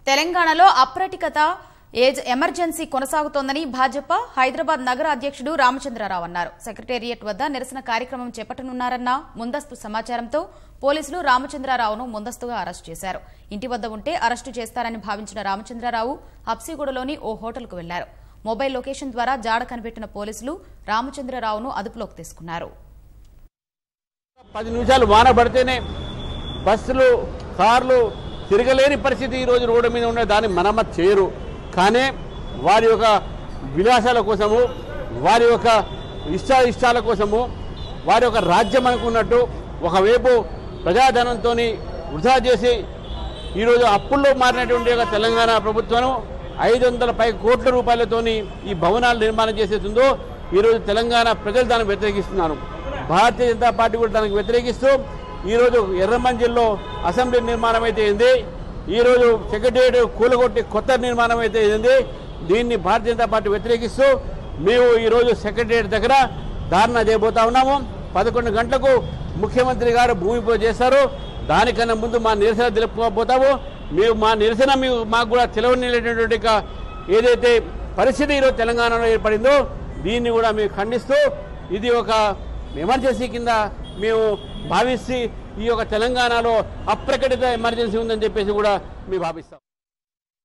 తెలంగాణలో అప్రటికత age emergency కొనసాగుతోందని భాజపా హైదరాబాద్ నగర అధ్యక్షుడు రామచంద్రరావు అన్నారు సెక్రటేరియట్ వద్ద నిరసన కార్యక్రమం చేపట్టనున్నారన్న ముందస్తు సమాచారంతో పోలీసులు రామచంద్రరావును ముందస్తుగా అరెస్టు చేశారు ఇంటి వద్ద ఉంటే అరెస్టు చేస్తారని భావించిన రామచంద్రరావు హబ్సిగూడలోని ఓ హోటల్కు వెళ్లారు మొబైల్ లొకేషన్ ద్వారా జాడ కనిపెట్టిన పోలీసులు రామచంద్రరావును అదుపులోకి తీసుకున్నారు పది నిమిషాలు వాన పడితేనే బస్సులు కార్లు తిరగలేని పరిస్థితి ఈరోజు రోడ్డు మీద ఉన్న దాన్ని మరమ్మతు చేయరు కానీ వారి యొక్క విలాసాల కోసము వారి యొక్క ఇష్ట ఇష్టాల కోసము వారి యొక్క రాజ్యం అనుకున్నట్టు ఒకవైపు ప్రజాధనంతో వృధా చేసి ఈరోజు అప్పుల్లో మారినటువంటి ఒక తెలంగాణ ప్రభుత్వం ఐదు వందల పై కోట్ల రూపాయలతోని ఈ భవనాలు నిర్మాణం చేసేస్తుందో ఈరోజు తెలంగాణ ప్రజలు దాన్ని వ్యతిరేకిస్తున్నారు భారతీయ జనతా పార్టీ కూడా దానికి వ్యతిరేకిస్తూ ఈరోజు ఎర్రమంజిల్లో అసెంబ్లీ నిర్మాణం అయితే అయింది ఈరోజు సెక్రటేరియట్ కూలగొట్టి కొత్త నిర్మాణం అయితే అయింది దీన్ని భారతీయ జనతా పార్టీ వ్యతిరేకిస్తూ మేము ఈరోజు సెక్రటేరియట్ దగ్గర ధారణ చేయబోతా ఉన్నాము పదకొండు గంటలకు ముఖ్యమంత్రి గారు భూమి పూజ చేస్తారు దానికన్నా ముందు మా నిరసన తెలుపుకోబోతాము మేము మా నిరసన మీకు మాకు కూడా తెలవనిలేటువంటి ఒక ఏదైతే పరిస్థితి ఈరోజు తెలంగాణలో ఏర్పడిందో దీన్ని కూడా మేము ఖండిస్తూ ఇది ఒక ఎమర్జెన్సీ కింద మేము భావిస్తే ఈ యొక్క తెలంగాణలో అప్రకటిత ఎమర్జెన్సీ ఉందని చెప్పేసి కూడా మేము భావిస్తాం